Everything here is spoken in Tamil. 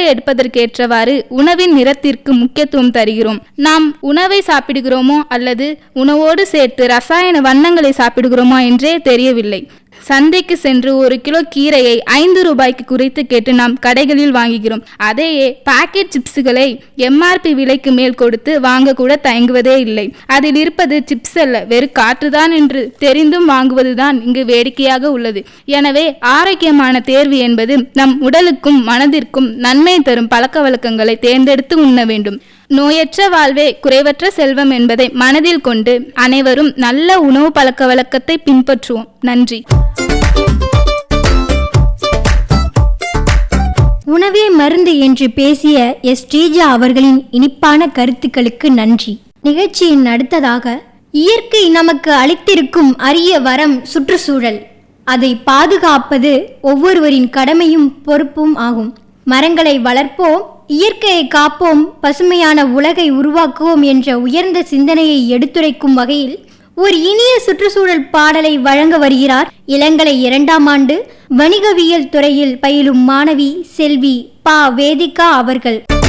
எடுப்பதற்கேற்றவாறு உணவின் நிறத்திற்கு முக்கியத்துவம் தருகிறோம் நாம் உணவை சாப்பிடுகிறோமோ அல்லது உணவோடு சேர்த்து ரசாயன வண்ணங்களை சாப்பிடுகிறோமா என்றே தெரியவில்லை சந்தைக்கு சென்று ஒரு கிலோ கீரையை ஐந்து ரூபாய்க்கு குறைத்து கேட்டு நாம் கடைகளில் வாங்குகிறோம் அதையே பாக்கெட் சிப்ஸுகளை எம்ஆர்பி விலைக்கு மேல் கொடுத்து வாங்க கூட தயங்குவதே இல்லை அதில் இருப்பது சிப்ஸ் அல்ல வெறும் காற்றுதான் என்று தெரிந்தும் வாங்குவதுதான் இங்கு வேடிக்கையாக உள்ளது எனவே ஆரோக்கியமான தேர்வு என்பது நம் உடலுக்கும் மனதிற்கும் நன்மை தரும் பழக்க வழக்கங்களை தேர்ந்தெடுத்து உண்ண வேண்டும் நோயற்ற வாழ்வே குறைவற்ற செல்வம் என்பதை மனதில் கொண்டு அனைவரும் நல்ல உணவு பழக்க வழக்கத்தை பின்பற்றுவோம் நன்றி உணவே மருந்து என்று பேசிய எஸ் ஸ்ரீஜா அவர்களின் இனிப்பான கருத்துக்களுக்கு நன்றி நிகழ்ச்சியின் அடுத்ததாக இயற்கை நமக்கு அளித்திருக்கும் அரிய வரம் சுற்றுச்சூழல் அதை பாதுகாப்பது ஒவ்வொருவரின் கடமையும் பொறுப்பும் ஆகும் மரங்களை வளர்ப்போம் இயற்கையை காப்போம் பசுமையான உலகை உருவாக்குவோம் என்ற உயர்ந்த சிந்தனையை எடுத்துரைக்கும் வகையில் ஒரு இனிய சுற்றுச்சூழல் பாடலை வழங்க வருகிறார் இளங்கலை இரண்டாம் ஆண்டு வணிகவியல் துறையில் பயிலும் மாணவி செல்வி பா வேதிகா அவர்கள்